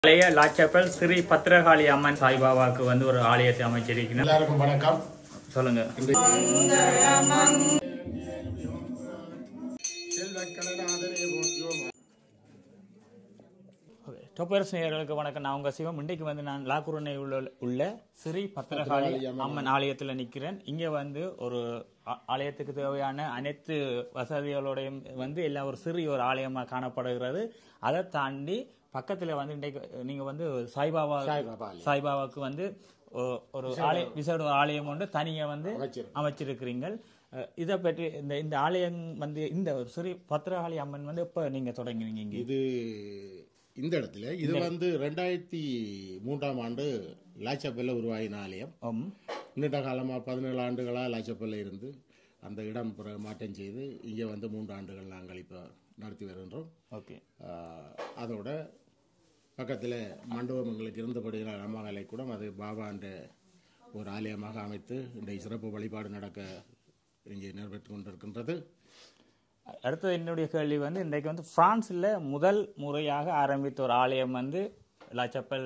பழைய லாச்சப்பல் ஸ்ரீ பத்திரகாளி அம்மன் சாய்பாபாவுக்கு வந்து ஒரு ஆலயத்தை அமைச்சிருக்கணும் எல்லாருக்கும் வணக்கம் சொல்லுங்க செல்வக்கடனாதரே போற்றியோம் டொப்பர்ஸ் நேயர்களுக்கு வணக்கம் நான் உங்க சிவம் இன்றைக்கு வந்து நான் லாக்குருணை உள்ள உள்ள ஸ்ரீ பத்திரகாளி அம்மன் ஆலயத்தில் நிற்கிறேன் இங்க வந்து ஒரு ஆ- ஆலயத்துக்கு தேவையான அனைத்து வசதிகளோடையும் வந்து எல்லாம் ஒரு சிறிய ஒரு ஆலயமா காணப்படுகிறது அதை தாண்டி பக்கத்துல வந்து இன்றைக்கு நீங்க வந்து சாய்பாபா சாய்பாபா ஆலயம். சாய்பாபாவுக்கு வந்து ஒ- ஒரு ஆலய விசேட ஆலயம் ஒன்று தனியா வந்து அமைச்சிருக்கோம். அமைச்சிருக்கிறீங்கள் அஹ் இதை பற்றி இந்த இந்த ஆலயம் வந்து இந்த ஒரு ஸ்ரீ பத்திரகாளி அம்மன் வந்து எப்ப நீங்க தொடங்கினீங்க இங்க இது இந்த இடத்துல இது வந்து ரெண்டாயிரத்தி மூன்றாம் ஆண்டு லாச்சப்பல்ல உருவாகின ஆலயம் ஆம். நீண்ட காலமாக பதினேழு ஆண்டுகளாக லாச்சப்பல்ல இருந்து அந்த இடம் பிற மாற்றம் செய்து இங்கே வந்து மூன்று ஆண்டுகள் நாங்கள் இப்போ நடத்தி வருகின்றோம் ஓகே ஆஹ், அதோட பக்கத்தில் மண்டபம் எங்களுக்கு இருந்தபடியான அம்மாலை கூட அது பாபான்ற ஒரு ஆலயமாக அமைத்து இன்றைய சிறப்பு வழிபாடு நடக்க இங்கே நிறைவேற்றி கொண்டிருக்கின்றது அடுத்தது என்னுடைய கேள்வி வந்து இன்றைக்கு வந்து பிரான்ஸ்ல முதல் முறையாக ஆரம்பித்த ஒரு ஆலயம் வந்து லாச்சப்பல்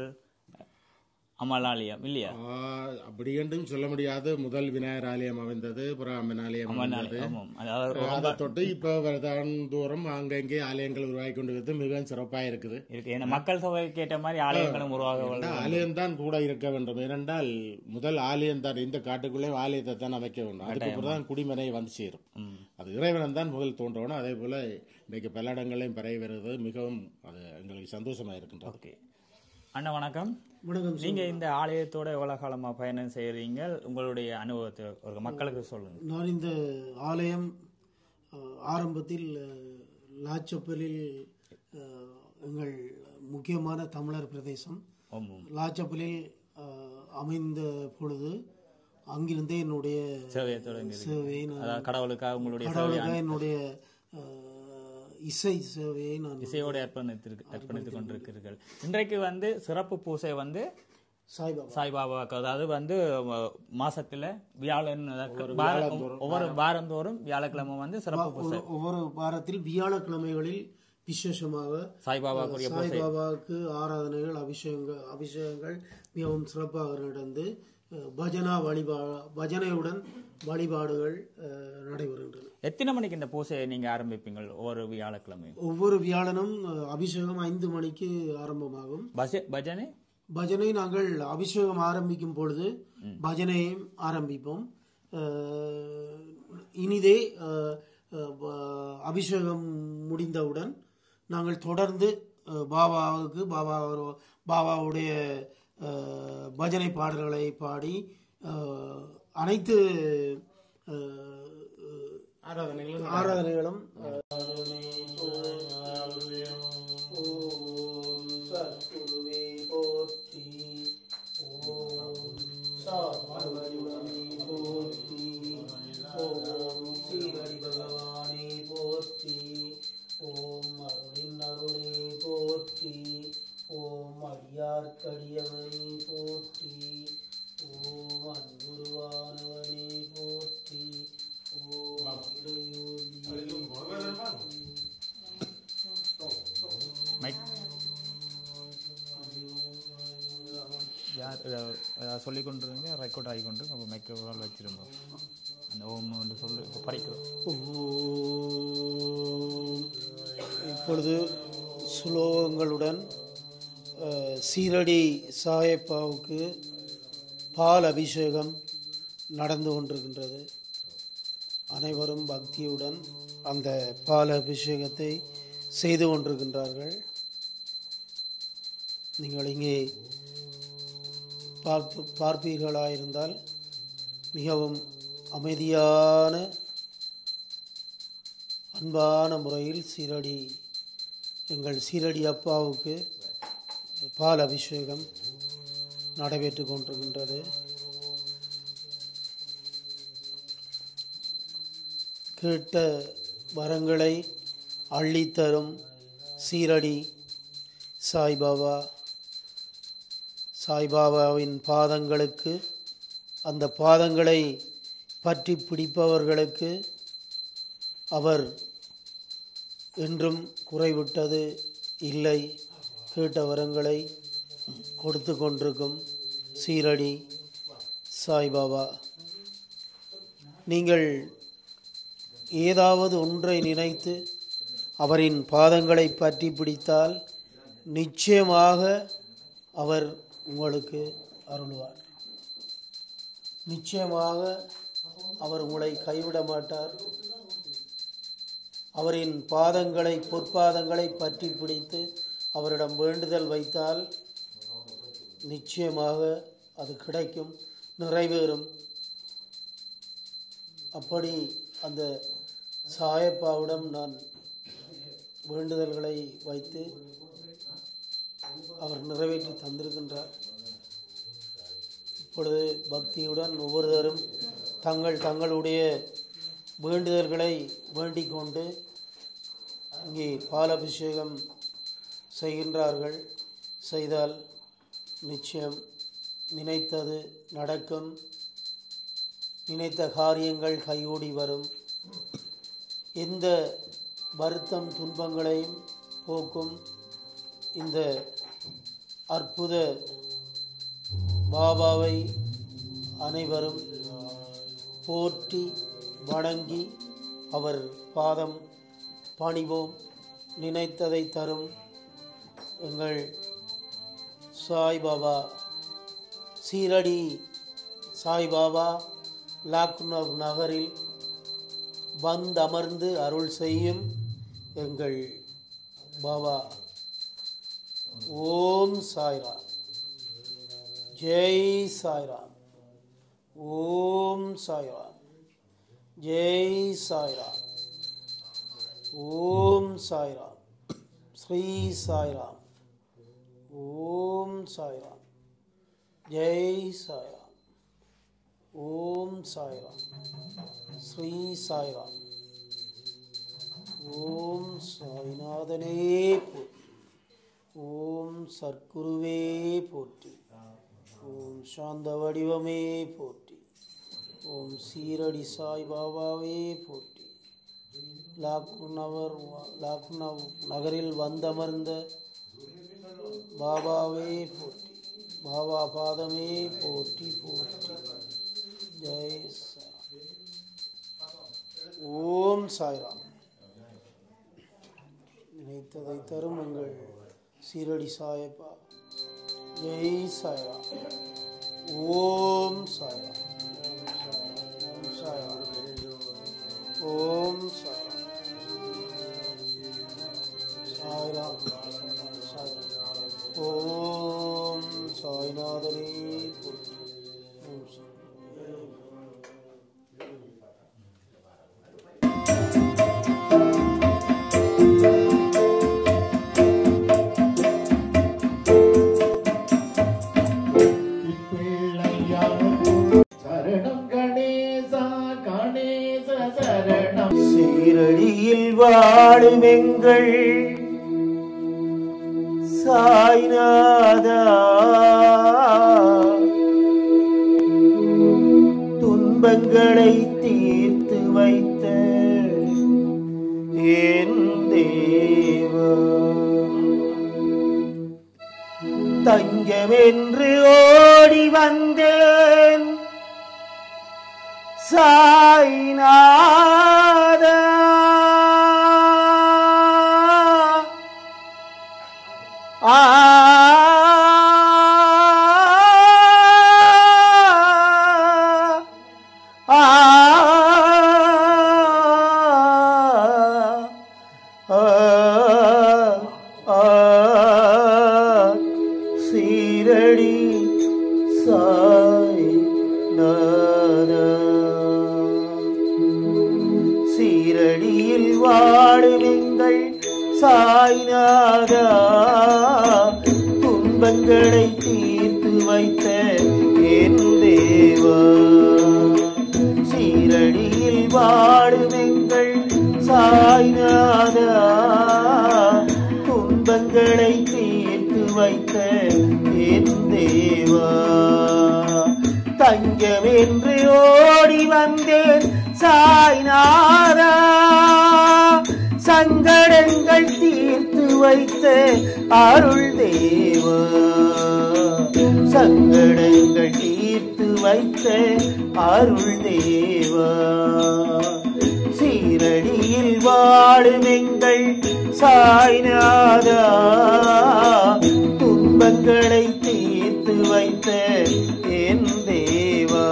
அம்மாள் ஆலயம் இல்லையா ஆஹ், அப்படி என்றும் சொல்ல முடியாது முதல் விநாயகர் ஆலயம் அமைந்தது அப்புறம் அம்மன் ஆலயம் அமைந்தது ஆமாம் அதாவது அதை தொட்டு இப்போ வருதான் தூரம் அங்கங்கே ஆலயங்கள் உருவாகி கொண்டிருக்கிறது மிகவும் சிறப்பாக இருக்குது இருக்கு ஏன்னா மக்கள் தொகைக்கு ஏற்ற மாதிரி ஆலயங்களும் உருவாக இந்த ஆலயம்தான் கூட இருக்க வேண்டும் ஏனென்றால் முதல் ஆலயம் தான் இந்த காட்டுக்குள்ளே ஆலயத்தை தான் அமைக்க வேண்டும் அதுக்கப்புறம் தான் குடிமனை வந்து சேரும் ம். அது இறைவன் தான் முதல் தோன்றணும் அதே போல இன்றைக்கு பல இடங்களையும் பரவி வருவது மிகவும் அது எங்களுக்கு சந்தோஷமா இருக்கின்றது ஓகே அண்ணா வணக்கம் வணக்கம் நீங்க இந்த ஆலயத்தோட எவ்வளவு காலமா பயணம் செய்யறீங்க உங்களுடைய அனுபவத்தை ஒரு மக்களுக்கு சொல்லுங்க நான் இந்த ஆலயம் அஹ், ஆரம்பத்தில் அஹ், லாச்சப்பலில் அஹ், எங்கள் முக்கியமான தமிழர் பிரதேசம் ஆமாம் லாச்சப்பலில் அஹ், அமைந்த பொழுது அங்கிருந்தே என்னுடைய சேவையை தொடங்கி சேவையை நான் அதாவது கடவுளுக்காக உங்களுடைய சேவை கடவுளுக்காக என்னுடைய அஹ், இசை சேவையை நான் இசையோடு அர்ப்பணித்திருக்கு அர்ப்பணித்துக் கொண்டிருக்கிறீர்கள் இன்றைக்கு வந்து சிறப்பு பூசை வந்து சாய்பாபா சாய்பாபாவுக்கு அதாவது வந்து அஹ், மாசத்துல வியாழன் அதாவது வார- ஒவ்வொரு வாரந்தோறும் வியாழக்கிழமை வந்து சிறப்பு பூசை ஒரு- ஒவ்வொரு வாரத்தில் வியாழக்கிழமைகளில் விசேஷமாக சாய்பாபாவுக்குரிய பூசை சாய்பாபாவுக்கு ஆராதனைகள் அபிஷேகங்கள் அபிஷேகங்கள் மிகவும் சிறப்பாக நடந்து அஹ், பஜனா வழிபா பஜனையுடன் வழிபாடுகள் அஹ், நடைபெறுகின்றன எத்தனை மணிக்கு இந்த பூசையை நீங்க ஆரம்பிப்பீங்க ஒவ்வொரு வியாழக்கிழமையும் ஒவ்வொரு வியாழனும் அஹ், அபிஷேகம் ஐந்து மணிக்கு ஆரம்பமாகும் பஜ பஜனை பஜனை நாங்கள் அபிஷேகம் ஆரம்பிக்கும் பொழுது பஜனையும் ஆரம்பிப்போம் அஹ், இனிதே அஹ், அஹ், ப- அபிஷேகம் முடிந்தவுடன் நாங்கள் தொடர்ந்து அஹ், பாபாவுக்கு பாபா ஒரு- பாபாவுடைய அஹ், பஜனை பாடல்களை பாடி அஹ், அனைத்து அஹ், ஆராதனைகள் ஆராதனைகளும் கடியவனை போற்றி ஓம் அன்புருவானவனே போற்றி ஓம் இறையோதி மைக் யார் சொல்லி கொண்டிருங்க ரெக்கார்ட் ஆகி கொண்டு நம்ம மைக்கை வச்சிருந்தோம் அந்த ஓம் என்று சொல்லி இப்போ படிக்கிறோம் ஓம். இப்பொழுது சுலோகங்களுடன் அஹ், சீரடி சாயப்பாவுக்கு பால் அபிஷேகம் நடந்து கொண்டிருக்கின்றது அனைவரும் பக்தியுடன் அந்த பால் அபிஷேகத்தை செய்து கொண்டிருக்கின்றார்கள் நீங்கள் இங்கே பார்ப்பு பார்ப்பீர்களாயிருந்தால் மிகவும் அமைதியான அன்பான முறையில் சீரடி எங்கள் சீரடி அப்பாவுக்கு பால் அபிஷேகம் நடைபெற்று கொண்டிருக்கின்றது கேட்ட வரங்களை அள்ளித்தரும் சீரடி சாய்பாபா சாய்பாபாவின் பாதங்களுக்கு அந்த பாதங்களை பற்றி பிடிப்பவர்களுக்கு அவர் என்றும் குறைவிட்டது இல்லை கேட்ட வரங்களை கொடுத்து கொண்டிருக்கும் சீரடி சாய்பாபா நீங்கள் ஏதாவது ஒன்றை நினைத்து அவரின் பாதங்களை பற்றி பிடித்தால் நிச்சயமாக அவர் உங்களுக்கு அருள்வார் நிச்சயமாக அவர் உங்களை கைவிட மாட்டார் அவரின் பாதங்களை பொற்பாதங்களை பற்றி பிடித்து அவரிடம் வேண்டுதல் வைத்தால் நிச்சயமாக அது கிடைக்கும் நிறைவேறும் அப்படி அந்த சாயப்பாவிடம் நான் வேண்டுதல்களை வைத்து அவர் நிறைவேற்றி தந்திருக்கின்றார் இப்பொழுது பக்தியுடன் ஒவ்வொருவரும் தங்கள் தங்களுடைய வேண்டுதல்களை வேண்டிக் கொண்டு இங்கே பாலபிஷேகம் செய்கின்றார்கள் செய்தால் நிச்சயம் நினைத்தது நடக்கும் நினைத்த காரியங்கள் கைகூடி வரும் எந்த வருத்தம் துன்பங்களையும் போக்கும் இந்த அற்புத பாபாவை அனைவரும் போற்றி வணங்கி அவர் பாதம் பணிவோம் நினைத்ததை தரும் எங்கள் சாய்பாபா சீரடி சாய்பாபா லாக்னவ் நகரில் வந்தமர்ந்து அருள் செய்யும் எங்கள் பாபா ஓம் சாய்ராம் ஜெய் சாய்ராம் ஓம் சாய்ராம் ஜெய் சாய்ராம் ஓம் சாய்ராம் ஸ்ரீ சாய்ராம் ஓம் சாய்ராம் ஜெய் சாய்ராம் ஓம் சாய்ராம் ஸ்ரீ சாய்ராம் ஓம் சாய்நாதனே போற்றி ஓம் சர்க்குருவே போற்றி ஓம் சாந்த வடிவமே போற்றி ஓம் சீரடி சாய் பாபாவே போற்றி லாக்குநவர் லாக்குனவ் நகரில் வந்தமர்ந்த பாபாவே போற்றி பாபா பாதமே போற்றி போற்றி ஜெய் சாய் ஓம் சாய்ராம் நினைத்ததை தரும் உங்கள் சீரடி சாயப்பா ஜெய் சாய்ராம் ஓம் சாய்ராம் ஓம் சாய்ராம் ஓம் சாய்ராம் சாய்ராம் சாய்ராம் ஓம் சாய்நாதனே போற்றி ஓம் சாய் சரணம் கணேசா கணேச சரணம் சீரடியில் வாழும் எங்கள் சாய்நாதா துன்பங்களை தீர்த்து வைத்த என் தேவா தஞ்சமென்று ஓடி வந்தேன் சாய்நாதா ஆ ஆ சீரடி சாய் நாதா சீரடியில் வாழுவெங்கள் சாய்நாதா துன்பங்களை தீர்த்து வைத்த என் தேவா சீரடியில் வாழுவெங்கள் சாய்நாதா துன்பங்களை தீர்த்து வைத்த என் தேவா தஞ்சம் என்று ஓடி வந்தேன் சாய்நாதா சங்கடங்கள் தீர்த்து வைத்த அருள் தேவா சங்கடங்கள் தீர்த்து வைத்த அருள் தேவா சீரடியில் வாழும் எங்கள் சாய்நாதா துன்பங்களை தீர்த்து வைத்த என் தேவா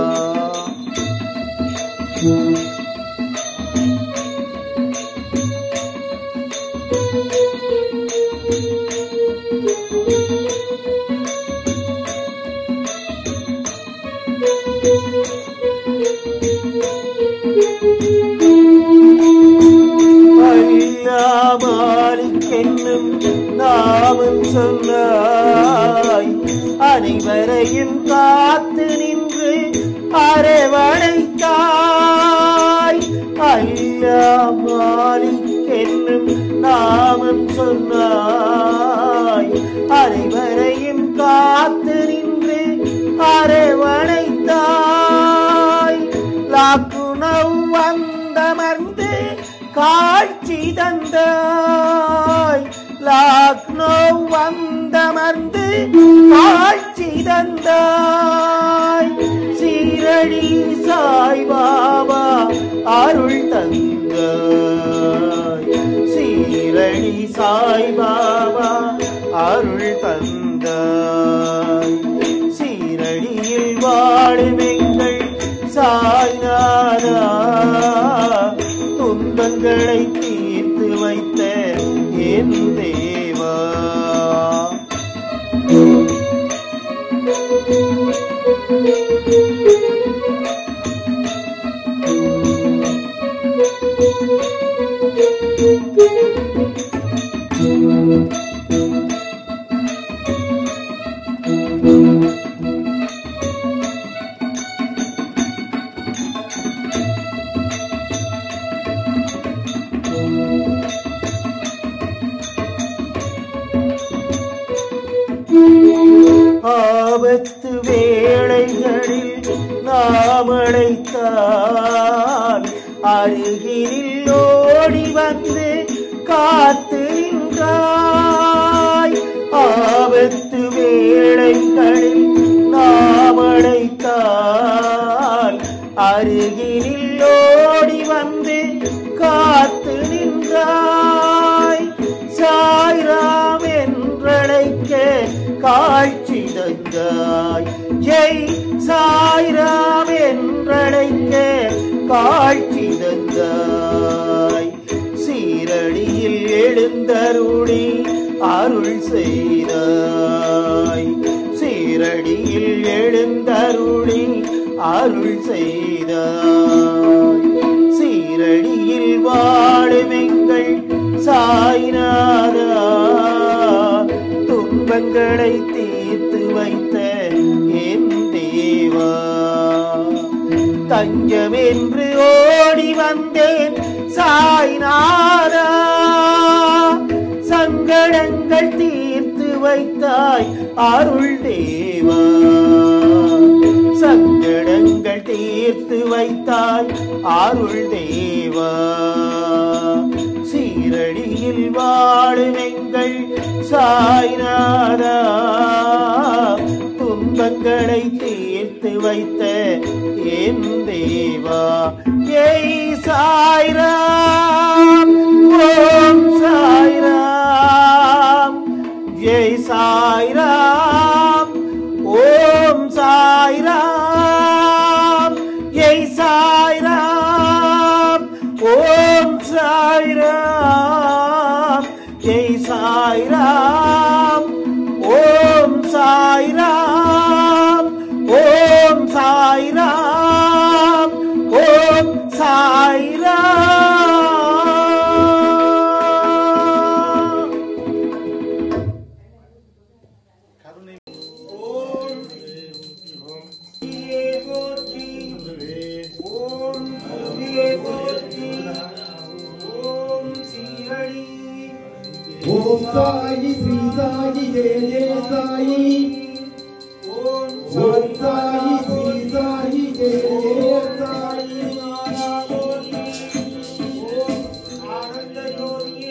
அல்லாமாலிக்கென்னும் நாமம் சொன்னாய் அனைவரையும் காத்து நின்று அரவணைத்தாய் அல்லாமாலிக்கென்னும் நாமம் சொன்னாய் அனைவரையும் காத்து நின்று அரவணைத்தாய் லாக்குணவ் வந்தமர்ந்து காட்சி தந்தாய் லாக்னோ வந்தமர்ந்து காட்சி தந்தாய் சீரடி சாய் பாபா அருள் தந்தாய் சீரடி சாய் பாபா அருள் தந்தாய் சீரடியில் வாழும் எங்கள் சாய்நாதா துன்பங்களை தீர்த்து வைத்த என் தேவா ஆபத்து வேளைகளில் நாம் அழைத்தால் அருகில் ஓடி வந்து காத்து நின்றாய் ஆபத்து வேளைகளில் நாம் அழைத்தால் அருகில் ஓடி வந்து காத்து நின்றாய் சாய்ராம் என்றழைக்க காட்சி தந்தாய் ஜெய் சாய்ராம் என்றழைக்க காட்சி தந்தாய் சீரடியில் எழுந்தருளி அருள் செய்தாய் சீரடியில் எழுந்தருளி அருள் செய்தாய் சீரடியில் வாழும் எங்கள் சாய்நாதா துன்பங்களை தீர்த்து வைத்த என் தேவா தஞ்சம் என்று ஓடி வந்தேன் சாய்நாதா சங்கடங்கள் தீர்த்து வைத்தாய் அருள் தேவா சங்கடங்கள் தீர்த்து வைத்தாய் அருள் தேவா சீரடியில் வாழும் எங்கள் சாய்நாதா துன்பங்களை தீர்த்து வைத்த என் தேவா ஜெய் சாய்ராம் ஓம் சாய்ராம் ஜெய் சாய்ராம் ஓம் சாய்ராம் ஜெய் சாய்ராம் ஓம் சாய்ராம் ஜெய் சாய்ராம் ஓம் சாய்ராம் ஓம் சாய்ராம் ஓம் சாய்ராம் ஓம் சாயி ஸ்ரீ சாயி ஜெய ஜெய சாயி ஓம் சாயி ஸ்ரீ சாயி ஜெய ஜெய சாயி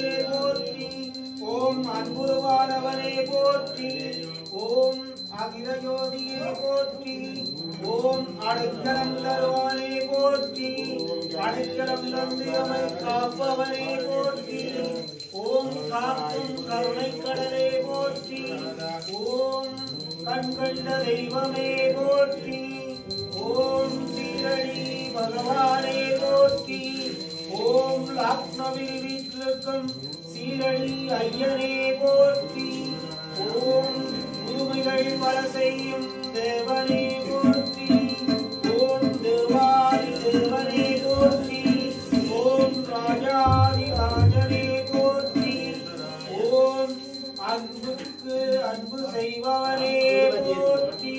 ஓம் அன்புருவானவனே போற்றி ஓம் அகில ஜோதியே போற்றி ஓம் அடைக்கலம் தருவானே போற்றி அடைக்கலம் தந்து அமை காப்பவனே போற்றி ஓம் காக்கும் கருணை கடலே போற்றி ஓம் கண்கண்ட தெய்வமே போற்றி ஓம் சீரடி பகவானே போற்றி ஓம் லாக்னவில் வீட்டிற்கும் சீரடி ஐயனே போற்றி ஓம் பூமிகள் பல செய்யும் தேவனே போற்றி ஓம் தேவாதி தேவனே போற்றி ஓம் ராஜாதி ராஜனே போற்றி ஓம் அன்புக்கு அன்பு செய்பவனே போற்றி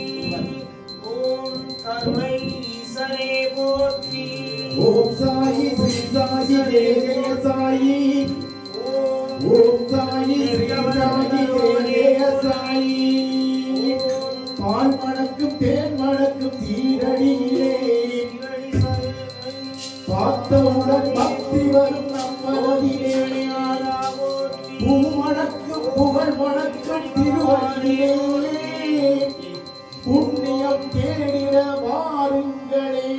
ஓம் கருணை ஈசனே போற்றி ஓம் சாயி ஸ்ரீ சாயி ஜெய ஜெய சாயி ஓம் ஓம் சாயி ஸ்ரீ சாயி ஜெய ஜெய சாயி பால் மணக்கும் தேன் மணக்கும் சீரடியிலே சிவடி சரணை பார்த்தவுடன் பக்தி வரும் நம்மதிலே போற்றி பூ மணக்கும் புகழ் மணக்கும் திருவள்ளியே புண்ணியம் தேடிட வாருங்களே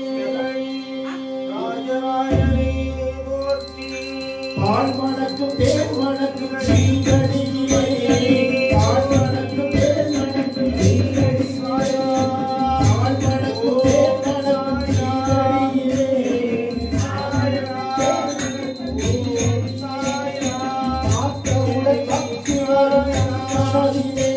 ராஜராஜனே போற்றி பால் மணக்கும் தேன் மணக்கும் சீரடியிலே பால் மணக்கும் தேன் மணக்கும் சீரடி சாயா பால் மணக்கும் தேன் மணக்கும் சீரடியிலே பார்த்தவுடன் பக்தி வரும் நம்மதிலே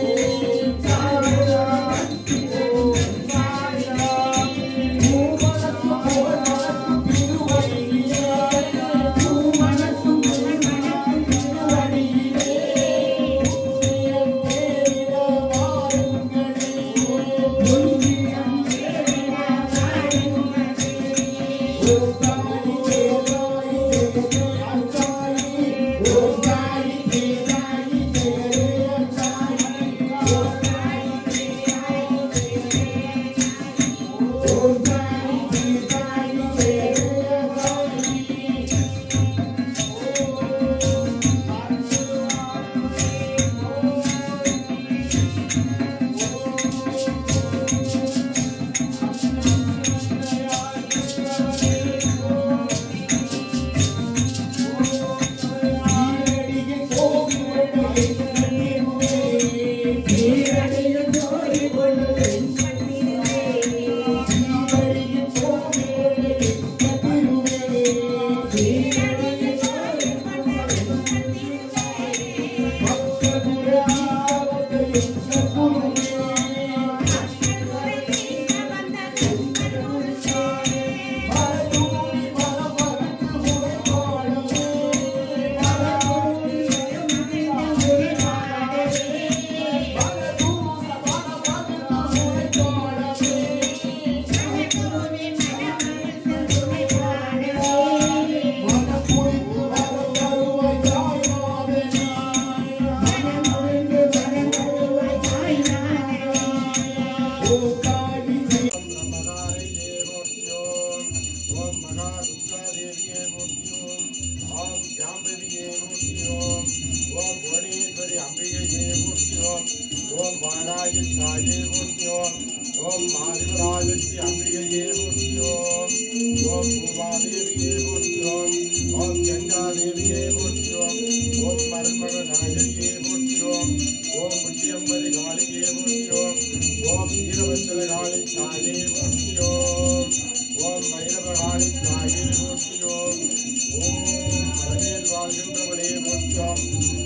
ஓம் மகா துர்கா தேவியே போற்றியோம் ஓம் ஜாம்பவியே போற்றியோம் ஓம் புவனேஸ்வரி அம்பிகையே போற்றியோம் ஓம் வாராகி தாயே போற்றியோம் ஓம் மாதவராஜஸ்ரீ அம்பிகையே போற்றியோம் ஓம் பூமாதேவியே போற்றியோம் ஓம் கங்கா தேவியே போற்றியோம் ஓம் மருமக நாயகியே போற்றியோம் ஓம் முட்டியம்பரி காளியே போற்றியோம் ஓம் வீரபத்திர காளி தாயே போற்றியோம் ஓம் வைரவ காளி தாயே போற்றியோம் ஓம் மலையில் வாழ்கின்றவளே போற்றியோம்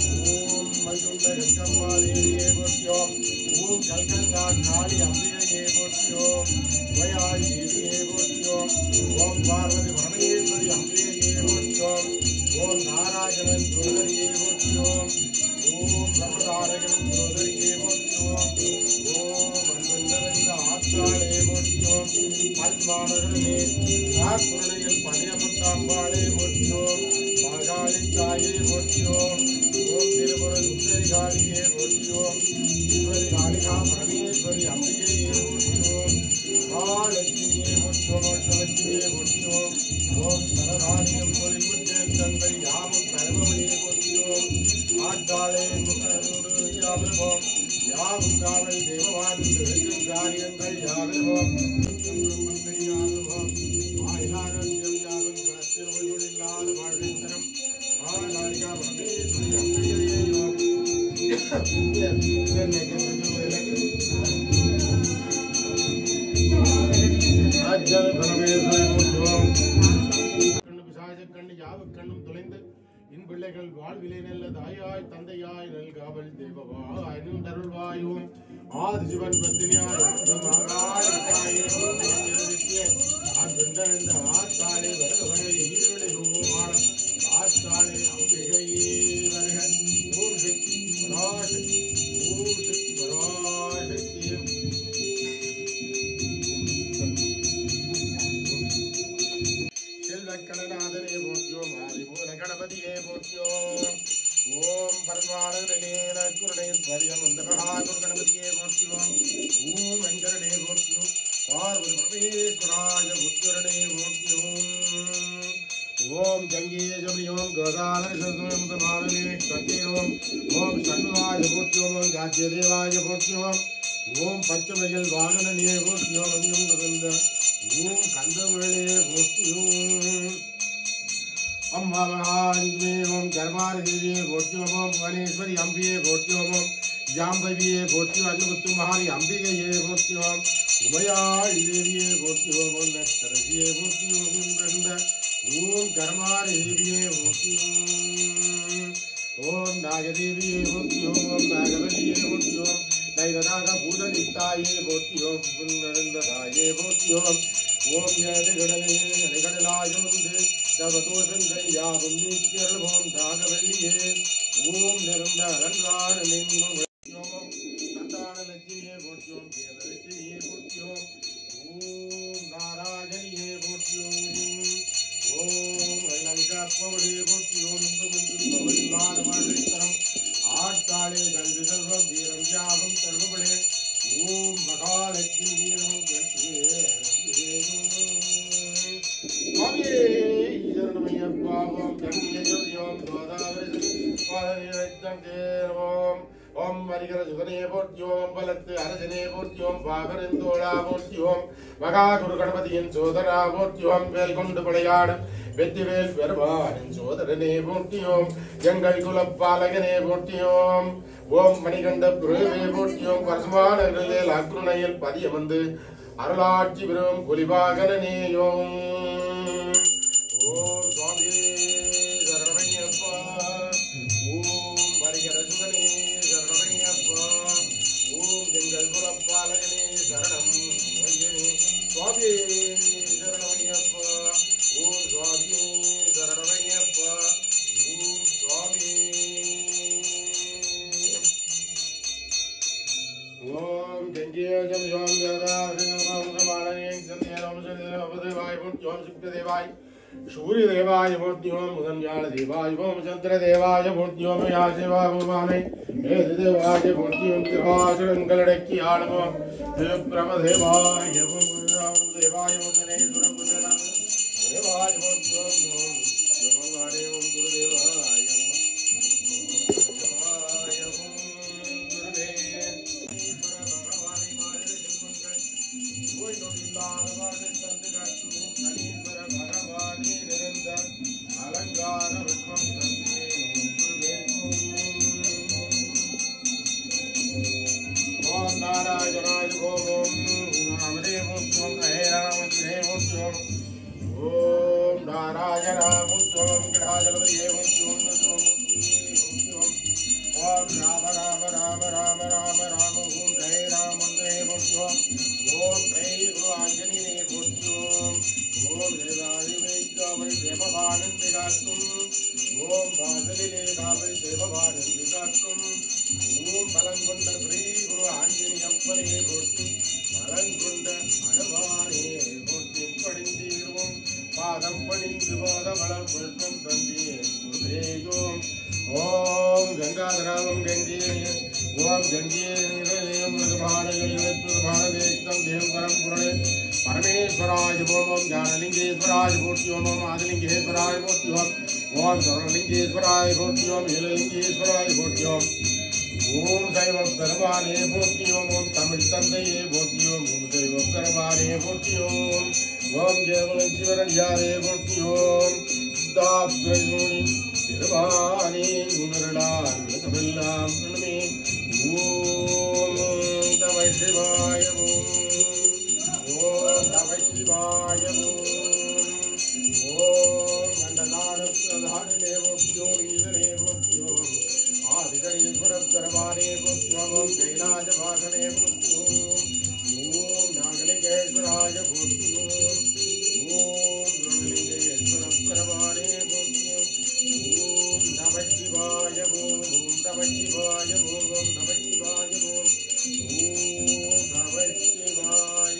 ஓம் மஞ்சுண்ட கங்கம்மா தேவியே போற்றியோம் ஓம் கல்கந்தா காளி அம்பிகையே போற்றியோம் ஓயாள் தேவியே போற்றியோம் ஓம் பார்வதி பரமேஸ்வரி அம்பிகையே போற்றியோம் ஓம் நாராயணன் ஜோதரியே போற்றியோம் ஓம் பிரமதாரகன் ஜோதரியே போற்றியோம் ஓம் அன்பந்தரந்த ஆத்தாளே போற்றியோம் ஆத்மானவர்களே ஆக்குரணையில் பதியமுத்தாம்பாளே போற்றியோம் பாகாளி தாயே போற்றியோம் ஓம் திருபுர சுந்தரி காளியே போற்றியோம் ஈஸ்வரி காளிகா பரமேஸ்வரி அம்பிகையே போற்றியோம் மகாலட்சுமியே போற்றியோம் அஷ்டலட்சுமியே போற்றியோம் ஓம் சரதானியம் தொழில்புத்தே தந்தை யாவும் தருபவனே போற்றியோம் ஆட்டாளே முகனோடு யாவிரவோம் யாவும் காவல் தேவவான் இருக்கும் காரியங்கள் யாவிலும் யாவிலும் ஆயுளாரோக்கியம் யாவும் காத்து ஒளியில்லாத வாழ்வித்தனம் ஆகாரிகா பரமேஸ்வரி அம்பிகையோ அஜல் பரமேஸ்வரி முற்றுவோம் கண்ணு பிசாசக் கண்ணு யாவுக் கண்ணும் தொலைந்து இன் பிள்ளைகள் வாழ்விலே நல்ல தாயாய் தந்தையாய் நல் காவல் தேவவாய் நின்றருள்வாயும் ஆதி சிவன் பத்தினியாய் மகாய் அன்பென்ற ஆத்தாளே வருகவரை ஈரோடு ரூபாடம் ஆத்தாளே அம்பிகையே வருக ஓம் சக்தி பராசக்தி ஓம் சக்தி பராசக்தி செல்வக்கடநாதனே போற்றியோம் ஆதிபூர கணபதியே போற்றியோம் ஓம் பரமானே குருடையின் பரியம் அந்த மகாகுரு கணபதியே போற்றியோம் ஓம் வெங்கடனே போற்றியோம் பார்வதி பரமேஸ்வராய புத்திரனே போற்றியோம் ஓம் ஜங்கியே ஜபியோம் கோதாலயம் பிரமாணனே கத்தீரோம் ஓம் சண்முகாய போற்றியோம் ஓம் காத்திய தேவாய போற்றியோம் ஓம் பச்சைமையில் வாகனனே போற்றியோம் அஞ்சம் குருந்த ஓம் கந்தமிழே போற்றியோம் அம்மா மகாஞ்சமே ஓம் கர்மாரி தேவியே போற்றியோம் ஓம் புவனேஸ்வரி அம்பியே போற்றியோம் ஓம் ஜாம்பவியே போற்றியோம் அன்னமுத்து மகாரி அம்பிகையே போற்றியோம் உமையாள் தேவியே போற்றியோம் ஓம் நரசியே போற்றியோம் பிறந்த ஓம் கர்மாரி தேவியே போற்றியோம் ஓம் நாகதேவியே போற்றியோம் ஓம் நாகவதியே போற்றியோம் தைரநாக பூதனித்தாயே போற்றியோம் புன்னரந்ததாயே போற்றியோம் ஓம் ஏழுகடலே அலைகடலாயுந்து சவதோஷங்கள் யாவும் நீக்கியல்வோம் தாகவல்லியே ஓம் நிறந்த அலங்கார நெங்கும் ஓம் சந்தான லட்சுமியே போற்றியோம் கேதலட்சுமியே போற்றியோம் ஓம் நாராயணியே போற்றியோம் ஓம் அலங்கப்பவளே போற்றியோம் இன்பமும் துன்பமும் இல்லாத வாழ்வைத்தரம் ஆட்டாளே கல்வி செல்வம் வீரம் யாவும் தருவபடே ஓம் மகாலட்சுமி நமம் சுவாமியே சரணமையப்பாவோம் கங்கியோம் கோதாவரி பாலனி வைத்தம் தேர்வோம் ஓம் வரிகர சுகனே போற்றியோம் பலத்து அரசனே போற்றியோம் பாகரிந்தோடா போற்றியோம் மகா குரு கணபதியின் சோதரா போற்றியோம் வேல் கொண்டு விளையாடு வெற்றிவேல் பெருமானின் சோதரனே போற்றியோம் எங்கள் குலப்பாலகனே போற்றியோம் ஓம் மணிகண்ட பிரவே போற்றியோம் பரசுமானங்களில் அக்ருணையில் பதிய வந்து அருளாட்சி பெறும் குலிபாகனேயோம் ஓம் சுவாமி சரணமையப்பா ஓம் வருகிற சுகனே சரணமையப்பா ஓம் எங்கள் குலப்பாலகனே சரணம் ஐயனே சுவாமி சரணமையப்பா ஓம் சுவாமி சரணமையப்பா ஓம் சுவாமி ஓம் கங்கேயம் யோம் வேதாவாய் ஓம் சுக்தேவாய் சூரிய தேவாய மூர்த்தியோம் முதன்யாள தேவாய ஓம் சந்திர தேவாய மூர்த்தியோம் யாசிவா பூமானை வேத தேவாய மூர்த்தியோம் திருவாசுரங்களடக்கி ஆடுவோம் பிரம தேவாய தேவாய முதனே சுரபுதனம் தேவாய மூர்த்தியோம் ஓம் யோகாடே ஓம் குருதேவாய ஓம் ஓம் நாராயணாமுத்வம் கிடாஜலதேவம் ஓம் ராம ராம ராம ராம ராம ராம ஓம் ஜெய ராம ஜெய போற்றுவோம் ஓம் ஜெய் குரு ஆஞ்சனியே போற்றுவோம் ஓம் தேவாதிவை காவல் தேவபானந்தி காக்கும் ஓம் வாசலிலே காவல் தேவபானந்தி காக்கும் ஓம் பலங்கொண்ட ஸ்ரீ குரு ஆஞ்சனி அப்பனே போற்றி பலங்கொண்ட அனுமானே போற்றி படிந்தீர்வோம் பாதம் பணிந்து போத வளம் புஷ்பம் தந்தேன் குருதேயோம் ஓம் கங்காதராமம் கங்கே ஓம் கங்கே நிலையம் மருதபானயம் தேவ பரம்புரணே பரமேஸ்வராய ஓம் ஞானலிங்கேஸ்வராய போற்றி ஓம் ஓம் ஆதிலிங்கேஸ்வராய போற்றி ஓம் ஓம் சரணலிங்கேஸ்வராய போற்றி ஓம் இலலிங்கேஸ்வராய போற்றி ஓம் ஓம் சைவ பெருமானே போற்றியோம் ஓம் தமிழ் தந்தையே போற்றியோம் ஓம் சைவ பெருமானே போற்றியோம் ஓம் கேவல சிவரஞ்சாரே போற்றியோம் சித்தாத்மி பெருமானே உணரலாம் தமிழெல்லாம் பிரணமே ஓம் தமை சிவாய ஓம் ஓம் தமை சிவாய ஓம் ஓம் அன்னதானத்து அதானிலே போற்றியோம் ஈதனே போற்றியோம் ஆதிகணீஸ்வரம் பெருமானே போற்றியோம் ஓம் கைலாச வாசனே போற்றியோம் ஓம் நாகலிங்கேஸ்வராய போற்றியோம் ஓம் குருலிங்கேஸ்வரம் பெருமானே போற்றியோம் ஓம் நமச்சிவாய ஓம் ஓம் நமச்சிவாய ஓம் ஓம் நமச்சிவாய ஓம் ஓம் நமச்சிவாய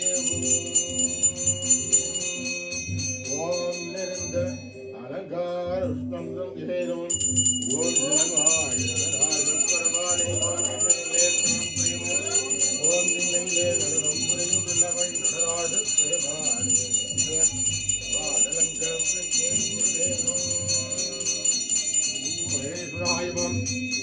ஓம் ஓம் நிறந்த அலங்கார ஸ்கந்தம் விவேதம் ஓம் ஜனகாய நடராஜ பரமானே ஓம் ஜில்லையிலே நடனம் புரியும் பிள்ளவை நடராஜ பரமானே வாடலங்கம் மகேஸ்வராயமம்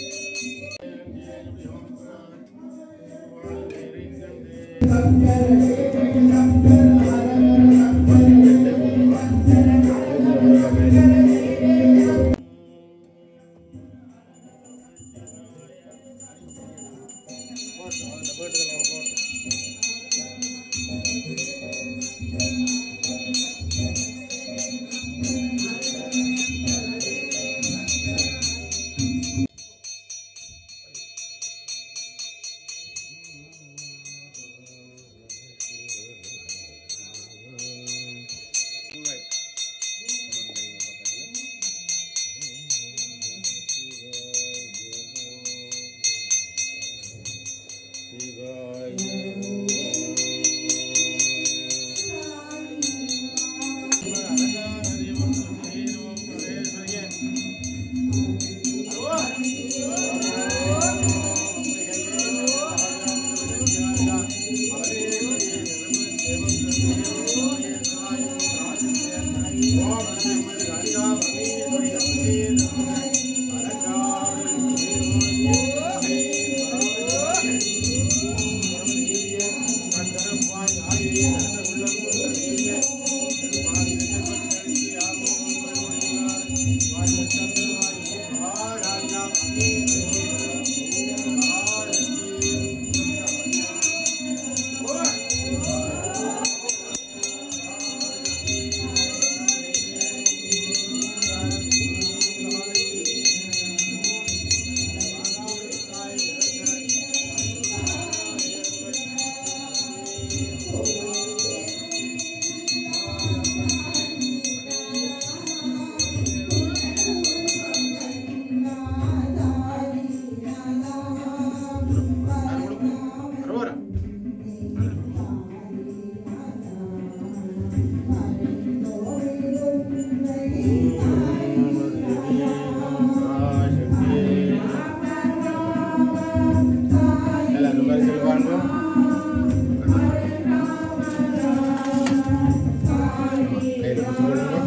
எல்லாரும் மாதிரி சொல்லுவாங்க கையில் பிடிச்சு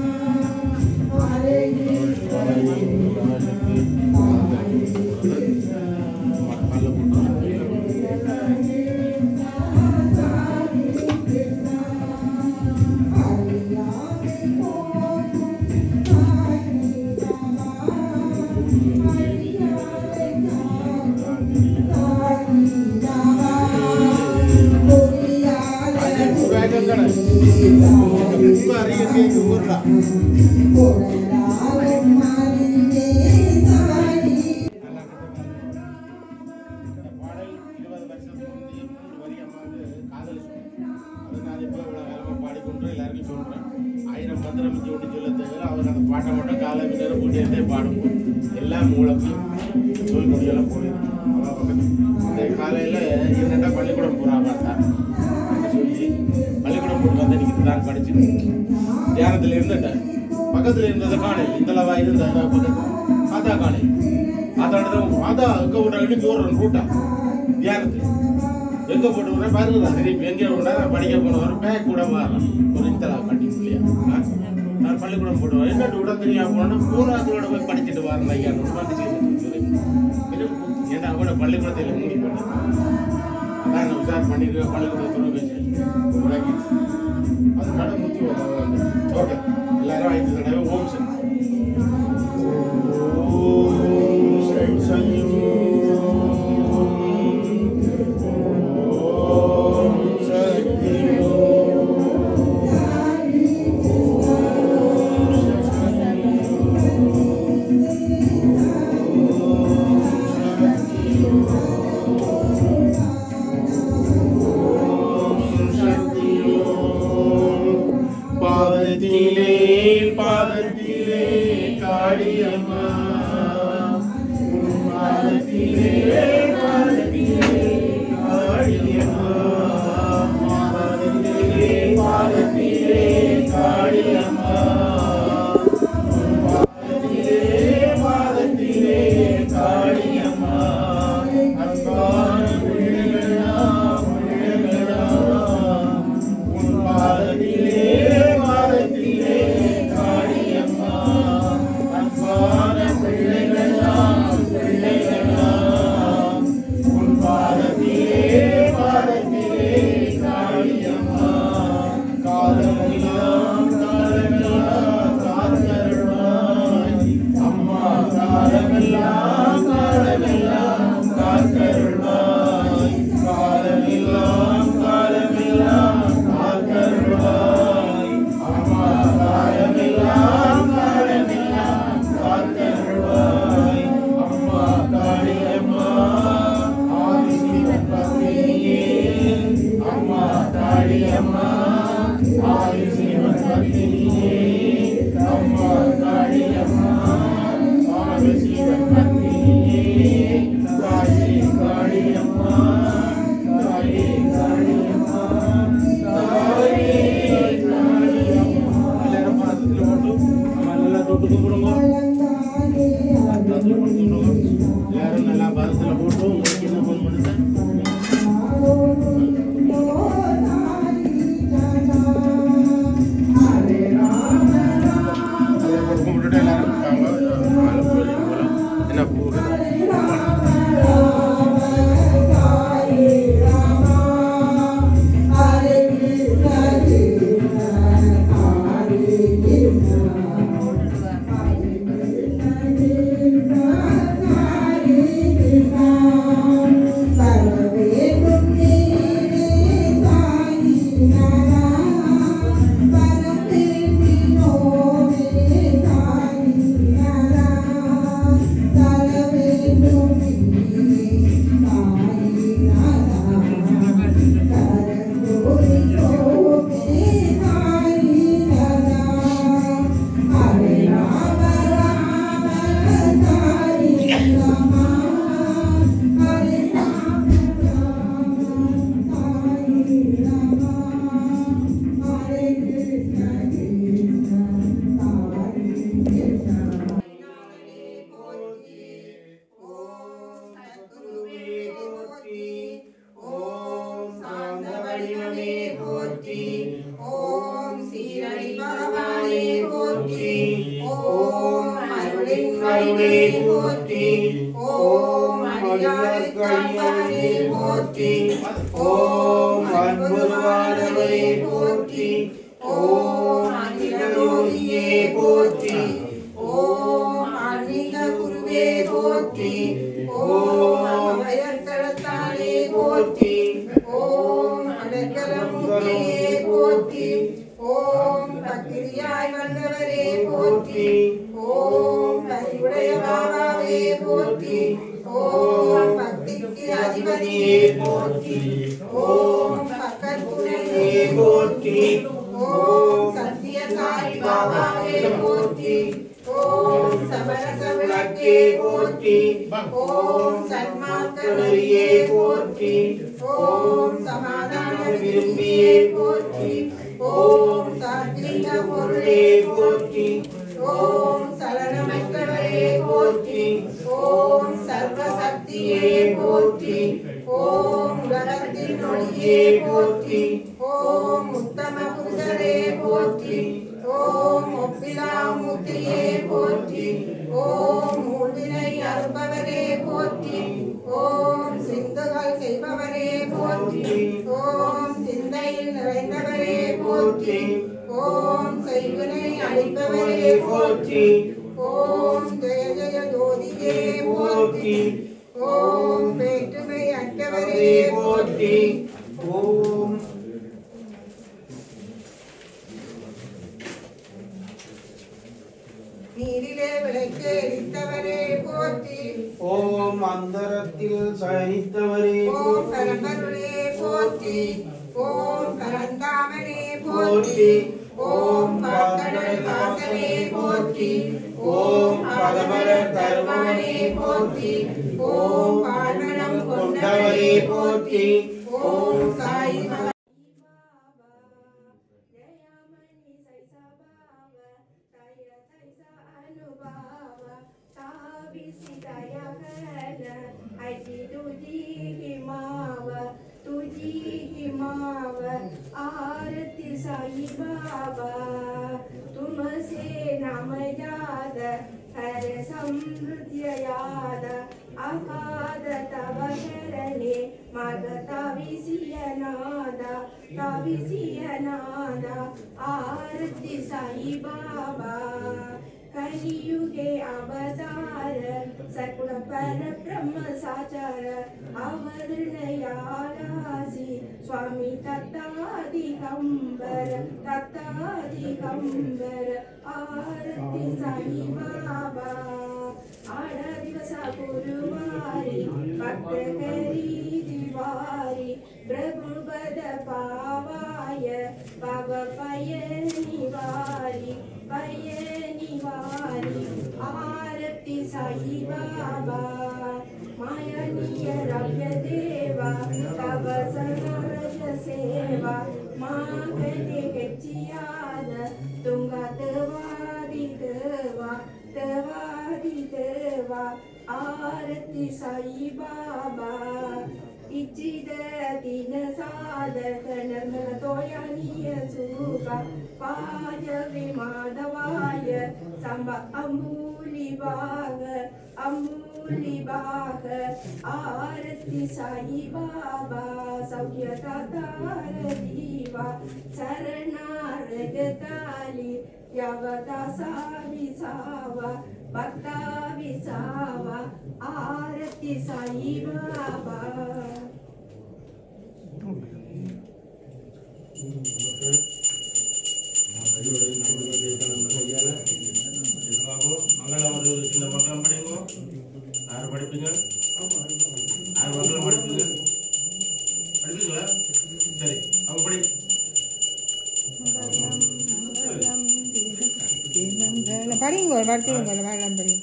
இந்த பாடல் இருபது வருஷத்துக்கு முந்தைய மூன்று வரி அம்மாவுக்கு காதல் சொன்னேன் அதை நான் இப்போ இவ்வளோ காலமாக பாடிக்கொண்டு எல்லாருக்கும் சொல்கிறேன் ஆயிரம் பத்திரம் மிஞ்சி விட்டு சொல்ல தவிர அவர் அந்த பாட்டை மட்டும் காலை நேரம் போட்டே பாடும் எல்லாம் மூலக்கு சொல் முடியெல்லாம் போயிடும் அவள் பக்கத்து இந்த காலையில் என்னென்ன பள்ளிக்கூடம் போகிறா பார்த்தா அப்படின்னு சொல்லி பள்ளிக்கூடம் போட்டு வந்து இன்னைக்கு தான் படிச்சுட்டு தியானத்தில் இருந்துட்டேன் பக்கத்தில் இருந்ததை காணல் இந்தளவா இருந்த பக்கத்தில் பார்த்தா காணல் அதோட அதா எங்க விட இடிச்சு ஓடுறோம் ரூட்டா தியானத்துக்கு எங்க போட்டு விடுறேன் பாருங்க திருப்பி எங்க விட படிக்க போனவர் பேக் கூட வரலாம் ஒரு இத்தலா கட்டி இல்லையா நான் பள்ளிக்கூடம் போடுவேன் என்ன விட தெரியாம போனா பூராத்தோட போய் படிச்சுட்டு வரேன் ஐயா வந்து சேர்ந்து வெறும் ஏன்னா கூட பள்ளிக்கூடத்தில் மூடி போட்டேன் அதான் நான் உஷார் பண்ணிட்டு பள்ளிக்கூடத்தோட பேசி உலகி அது கடை முத்தி வந்து ஓகே எல்லாரும் ஐந்து தடவை ஓம் சக்தி ஓம் சக்தி ஓம் சக்தி பாதத்திலே பாதத்திலே காளியம்மா உன் பாதத்திலே பாதத்திலே காளியம்மா பாதத்திலே பாதத்திலே காளியம்மா உன் பாதத்திலே பாதத்திலே காளியம்மா அன்பான பிள்ளைகளா பிள்ளைகளா உன் பாதத்திலே பாதத்திலே காளியம்மா அன்பான பிள்ளைகளெல்லாம் பிள்ளைகளெல்லாம் உன் பாதத்திலே பாதத்திலே காளியம்மா காலமெல்லாம் காலமெல்லாம் காத்தருள்வாய் அம்மா காலமெல்லாம் காலமெல்லாம் காத்தருள்வாய் காலமெல்லாம் காலமெல்லாம் காத்தருள்வாய் அம்மா காலமெல்லாம் காலமெல்லாம் காத்தருள்வாய் அம்மா காளியம்மா ஆதிசிவப்பத்தினியே அம்மா காளியம்மா ஆதிசிவப்பத்தினியே அம்மா காளியம்மா ஆதிசிவப்பத்தினியே தாயே காளியம்மா தாயே காளியம்மா தாயே காளியம்மா எல்லாரும் பாதத்துல போட்டு அம்மா நல்லா தொட்டு கும்பிடுங்க எல்லாரும் நல்லா பாதத்துல போட்டு உங்களுக்கு என்ன ஃபோன் பண்ணுங்க அதை போட்டு கும்பிட்டுட்டு எல்லாரும் இருக்காங்க மேலே போய் போகலாம் என்ன போகுது ஓம் சாந்த வடிவமே போற்றி ஓம் சீரடி பகவானே போற்றி ஓம் அருளின் வடிவே போற்றி ஓம் அடியாருக்கு அன்பானே போற்றி ஓம் அன்புருவானவரே போற்றி ஓம் அகிலயோகியே போற்றி ஓம் ஆன்மீக குருவே போற்றி ஓம் அபயத்தளத்தானே போற்றி ஓம் அடக்கலமுகியே போற்றி ஓம் பத்திரியாய் வந்தவரே போற்றி ஓம் பரிவுடைய பாபாவே போற்றி ஓம் பக்திக்கு அதிபதியே போற்றி ஓம் பக்கத்துணையே போற்றி ஓம் சத்திய சாய் பாபாவே போற்றி ஓம் சமரச விளக்கே போற்றி ஓம் சன்மார்க்கரியே போற்றி ஓம் சமாதான விரும்பியே போற்றி ஓம் சாத்விக பொருளே போற்றி ஓம் சலனமற்றவரே போற்றி ஓம் சர்வசக்தியே போற்றி ஓம் உலகத்தின் ஒளியே போற்றி ஓம் உத்தம புருஷரே போற்றி ஓம் ஒப்பிலாமூர்த்தியே போற்றி ஓம் ஊழ்வினை அறுப்பவரே போற்றி ஓம் சிந்துகள் செய்பவரே போற்றி ஓம் சிந்தையில் நிறைந்தவரே போற்றி ஓம் செய்வினை அளிப்பவரே போற்றி ஓம் ஜெய ஜெய ஜோதியே போற்றி ஓம் வேற்றுமை அற்றவரே போற்றி ஓம் நீரிலே விளக்கு எரித்தவரே போற்றி ஓம் அந்தரத்தில் சயனித்தவரே ஓம் பரம்பருளே போற்றி ஓம் பரந்தாமனே போற்றி போற்றி ஓம் பாத்தடல் வாசனே போற்றி ஓம் பதமர தருவானே போற்றி ஓம் பால்மணம் கொண்டவரே போற்றி ஓம் சாய் आरती साई बाबा तुमसे नाम याद हर समृद्ध याद अगाध तव शरणे मागता विसियनाद तविसियनाद आरती साई बाबा कलियुगे अवतार सकुण पर ब्रह्म साचार अवतरणयालासि स्वामी तत्तादिगम्बर तत्तादिगम्बर आरती साई बाबा आड दिवस गुरुवारी भक्त करी दिवारी प्रभु पद पावाय पव पय निवारी पय निवारी आरती साई बाबा मायनीय रव्य देवा तव सरज सेवा मागणे ಹೆಚ್ಚಿಯಾದ ತುಂಗತವಾದಿತವ ತವಾದಿತವ ಆರತಿ ಸಾಯಿ ಬಾಬಾ ಇಚ್ಚಿದ ದಿನ ಸಾಧಕನ ತೋಯನಿಯ ಸುಖ ಪಾಜವಿ ಮಾಧವಾಯ ಸಂಬ ಅಂಬೂಲಿ ಭಾಗ ಅಂಬೂಲಿ ಭಾಗ ಆರತಿ ಸಾಯಿ ಬಾಬಾ ಸೌಖ್ಯ ತಾತಾರ ದೀವ ಶರಣಾರಗತಾಲಿ ಯಾವದಾಸಾ ವಿಸಾವ ಭಕ್ತ ವಿಸಾವ ಆರತಿ ಸಾಯಿ ಬಾಬಾ மங்களம் ஒரு சின்ன மக்களும் படிங்க யார் படிப்பீங்க யார் மக்களும் படிப்பீங்க படிப்பீங்களா சரி அவங்க படி படிங்க படிச்சுங்க வேளாண் படிங்க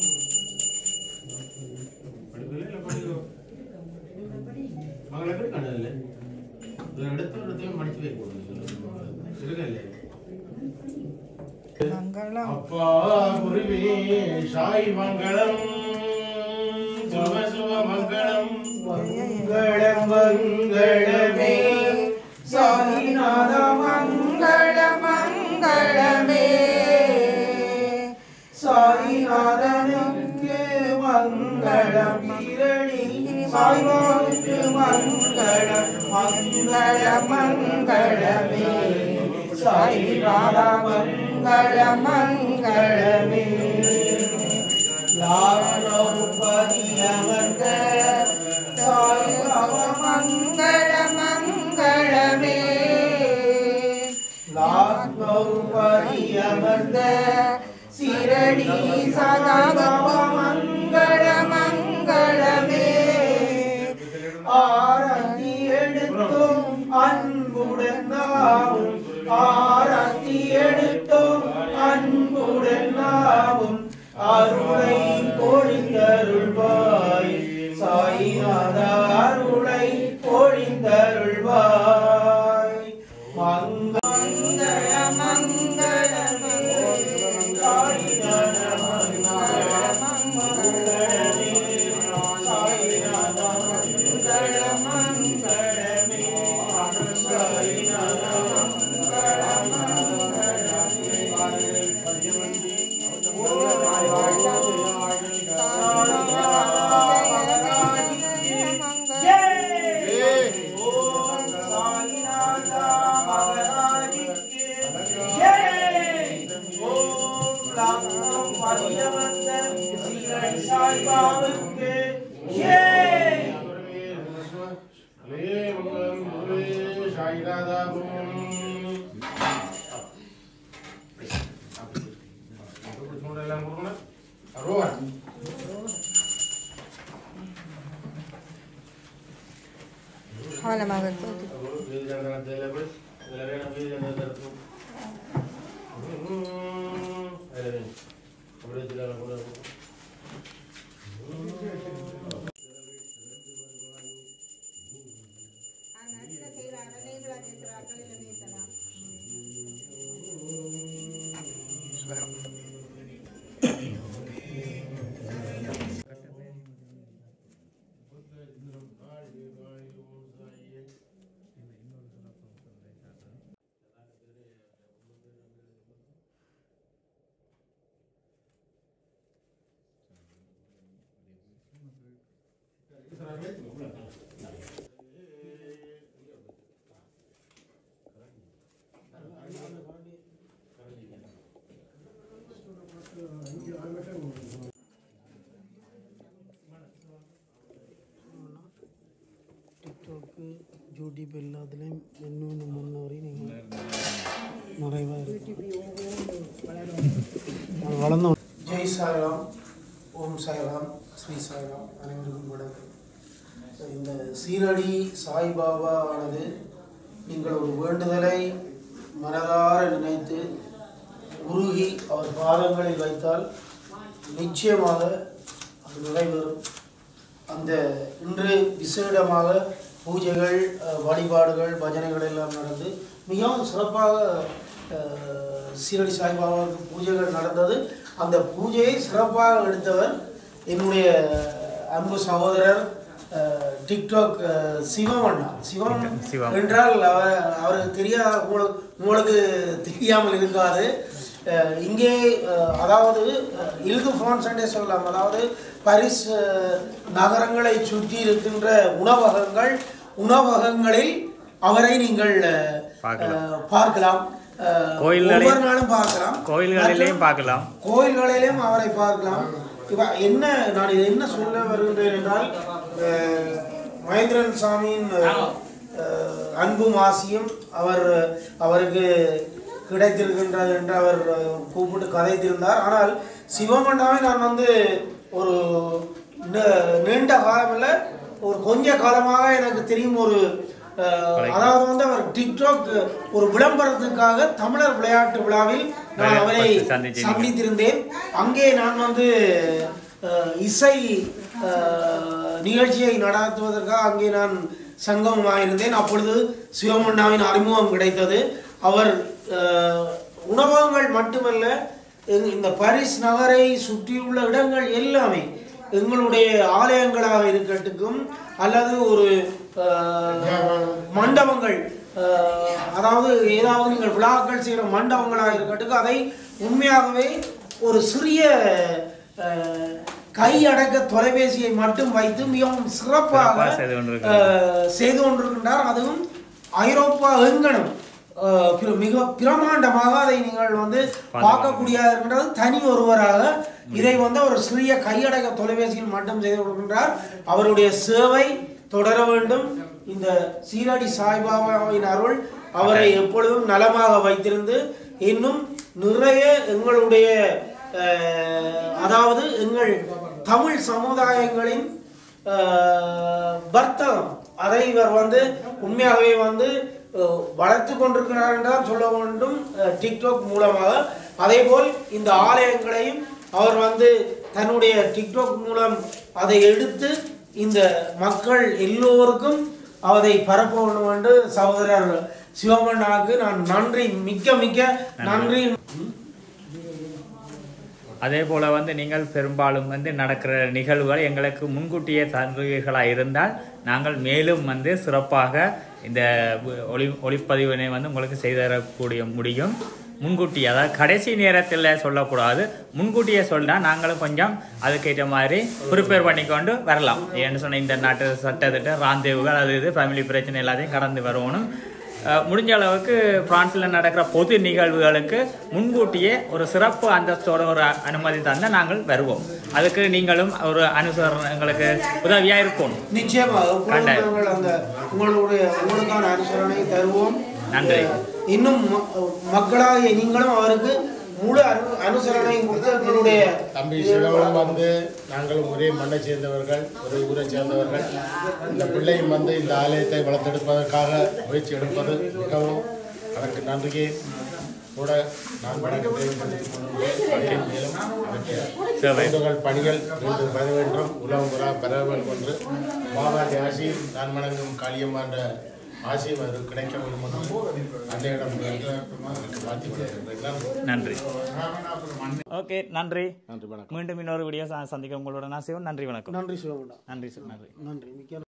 படிப்பீங்களா இல்லை படிங்க மங்களம் எப்படி காணல இது எடுத்த இடத்தையும் மடிச்சு வைக்கணும் இருக்கல்ல அப்பா குருவே சாய் மங்களம் சுப சுப மங்களம் மங்களம் மங்களமே சாய்நாத மங்கள மங்களமே சாய்நாதனுக்கு மங்களம் இரடி சாய்வாவுக்கு மங்களம் மங்கள மங்களமே சாய்நாத மங்கள மங்களமே யாரோபதியமர்ந்த சாய்பாபா மங்கள மங்களமே லாகௌபதியமர்ந்த சிரடி சதாபாபா மங்கள மங்களமே ஆரத்தி எடுத்தோம் அன்புடன் நாவும் ஆரத்தி எடுத்தோம் அன்புடன் நாவும் அருளை பொழிந்தருள்வாய் சாய்நாத அருளை பொழிந்தருள்வாய் மங்கள மங்களமே சாய்நாத மங்கள மங்களமே சாய்நாத மங்கள மங்களமே சாய்நாத மங்கள சாய்பாவுக்கு ஜெய் கவனமாக தூக்கி டிக்டாக்கு யூடியூப் எல்லாத்துலேயும் இன்னொன்று முன்னவரை நீங்கள் நிறைவாக இருக்கு வளர்ந்தோம் ஜெய் சாய்ராம் ஓம் சாய்ராம் ஸ்ரீ சாய்ராம் அனைவருக்கும் வணக்கம் இந்த சீரடி சாய்பாபா ஆனது நீங்கள் ஒரு வேண்டுதலை மனதார நினைத்து உருகி அவர் பாதங்களில் வைத்தால் நிச்சயமாக அது நிறைவேறும் அந்த இன்று விசேடமாக பூஜைகள் அஹ், வழிபாடுகள் பஜனைகள் எல்லாம் நடந்து மிகவும் சிறப்பாக அஹ், சீரடி சாய்பாபாவுக்கு பூஜைகள் நடந்தது அந்த பூஜையை சிறப்பாக எடுத்தவர் என்னுடைய அன்பு சகோதரர் அஹ், டிக்டாக் அஹ், சிவம் அண்ணா சிவம் சிவம். என்றால் அவர் அவருக்கு தெரியாத உங்களுக்கு உங்களுக்கு தெரியாமல் இருக்காது அஹ் இங்கே அஹ், அதாவது அஹ், இல்கு பிரான்ஸ் என்றே சொல்லலாம் அதாவது பாரிஸ் அஹ், நகரங்களை சுற்றி இருக்கின்ற உணவகங்கள் உணவகங்களில் அவரை நீங்கள் அஹ், பார்க்கலாம். அஹ், பார்க்கலாம் அஹ், கோயில்களில் ஒவ்வொரு நாளும் பார்க்கலாம் கோயில்களிலேயும் மற்றும் பார்க்கலாம் கோயில்களிலும் அவரை பார்க்கலாம் இவ என்ன நான் இது என்ன சொல்ல வருகின்றேன் என்றால் அஹ், மகேந்திரன் சாமியின் அஹ், அஹ், அன்பும் ஆசியும் அவர் அவருக்கு கிடைத்திருக்கின்றது என்று அவர் அஹ், கூப்பிட்டு கதைத்திருந்தார் ஆனால் சிவமண்ணாவை நான் வந்து ஒரு நீ- நீண்ட காலம் இல்ல ஒரு கொஞ்ச காலமாக எனக்கு தெரியும் ஒரு அஹ், அதாவது வந்து அவர் டிக்டாக் ஒரு விளம்பரத்துக்காக தமிழர் விளையாட்டு விழாவில் நான் அவரை சந்திச்சீங்க. சந்தித்திருந்தேன் அங்கே நான் வந்து அஹ், இசை அஹ், நிகழ்ச்சியை நடத்துவதற்காக அங்கே நான் சங்கமமாயிருந்தேன் அப்பொழுது சிவமண்ணாவின் அறிமுகம் கிடைத்தது அவர் அஹ், உணவகங்கள் மட்டுமல்ல எங்க- இந்த பாரிஸ் நகரை சுற்றியுள்ள இடங்கள் எல்லாமே எங்களுடைய ஆலயங்களாக இருக்கட்டுக்கும் அல்லது ஒரு அஹ், மண்டபங்கள் அஹ், அதாவது ஏதாவது நீங்கள் விழாக்கள் செய்கிற மண்டபங்களாக இருக்கட்டுக்கும் அதை உண்மையாகவே ஒரு சிறிய அஹ், கையடக்க தொலைபேசியை மட்டும் வைத்து மிகவும் சிறப்பாக சிறப்பாக செய்து கொண்டிருக்கிறார். அஹ், செய்து கொண்டிருக்கின்றார் அதுவும் ஐரோப்பா எங்கனும் அஹ், பிர- மிக பிரமாண்டமாக அதை நீங்கள் வந்து பார்க்கக்கூடிய இருக்கின்றது தனி ஒருவராக இதை வந்து ஒரு சிறிய கையடக்க தொலைபேசியில் மட்டும் செய்து கொடுக்கின்றார் அவருடைய சேவை தொடர வேண்டும் இந்த சீரடி சாய்பாபாவின் அருள் அவரை எப்பொழுதும் நலமாக வைத்திருந்து இன்னும் நிறைய எங்களுடைய அஹ், அதாவது எங்கள் தமிழ் சமுதாயங்களின் அஹ், வர்த்தகம் அதை இவர் வந்து உண்மையாகவே வந்து அஹ், வளர்த்து கொண்டிருக்கிறார் என்றால் சொல்ல வேண்டும் அஹ், டிக்டாக் மூலமாக அதேபோல் இந்த ஆலயங்களையும் அவர் வந்து தன்னுடைய டிக்டாக் மூலம் அதை எடுத்து இந்த மக்கள் எல்லோருக்கும் அதை பரப்ப வேண்டும் என்று சகோதரர் சிவமண்ணாவுக்கு நான் நன்றி மிக்க மிக்க நன்றி அதே போல வந்து நீங்கள் பெரும்பாலும் வந்து நடக்கிற நிகழ்வுகள் எங்களுக்கு முன்கூட்டியே தருவீர்களாக இருந்தால் நாங்கள் மேலும் வந்து சிறப்பாக இந்த ஒளி ஒளிப்பதிவினை வந்து உங்களுக்கு செய்து தரக்கூடிய முடியும் முன்கூட்டி அதாவது கடைசி நேரத்தில் சொல்லக்கூடாது முன்கூட்டியே சொன்னால் நாங்களும் கொஞ்சம் அதுக்கேற்ற மாதிரி ப்ரிப்பேர் பண்ணிக்கொண்டு வரலாம் ஏன்னு சொன்ன இந்த நாட்டு சட்டத்திட்ட ராந்தேவுகள் அது இது ஃபேமிலி பிரச்சனை எல்லாத்தையும் கடந்து வரணும் அஹ், முடிஞ்ச அளவுக்கு பிரான்ஸில் நடக்கிற பொது நிகழ்வுகளுக்கு முன்கூட்டியே ஒரு சிறப்பு அந்தஸ்தோட ஒரு அ- அனுமதி தந்தால் நாங்கள் வருவோம் அதுக்கு நீங்களும் ஒரு அனுசரணை எங்களுக்கு உதவியாக இருக்கும் நிச்சயமாக எப்பொழுதும் கண்டாயம். நாங்கள் அந்த உங்களுடைய உங்களுக்கான அனுசரணை தருவோம் நன்றி. இன்னும் ம- மக்களாகிய நீங்களும் அவருக்கு முழு அனு அனுசரணை கொடுத்து எங்களுடைய தம்பி சிவங்களும் வந்து நாங்களும் ஒரே மண்ணை சேர்ந்தவர்கள் ஒரே ஊரை சேர்ந்தவர்கள் இந்த பிள்ளையும் வந்து இந்த ஆலயத்தை வளர்த்தெடுப்பதற்காக முயற்சி எடுப்பது மிகவும் அதற்கு நன்றியே கூட நான் வணக்கத்தை தெரிவித்துக் கொள்கிறேன். மேலும் அதற்கு சேவை. தொண்டுகள் பணிகள் மீண்டும் பெற வேண்டும் உலகம் உலா பெற வேண்டும் என்று பாபாண்டி ஆசி நான் வணங்கும் காளியம்மா என்ற ஆசியும் அது கிடைக்க வேண்டும் என்று அன்னையிடம் வாழ்த்தி கொள்கிறேன் நன்றி ஓகே நன்றி நன்றி வணக்கம் மீண்டும் இன்னொரு வீடியோ சந்திக்க உங்களோட நான் சிவன் நன்றி வணக்கம் நன்றி சிவகுண்டா நன்றி சார் நன்றி நன்றி மிக்க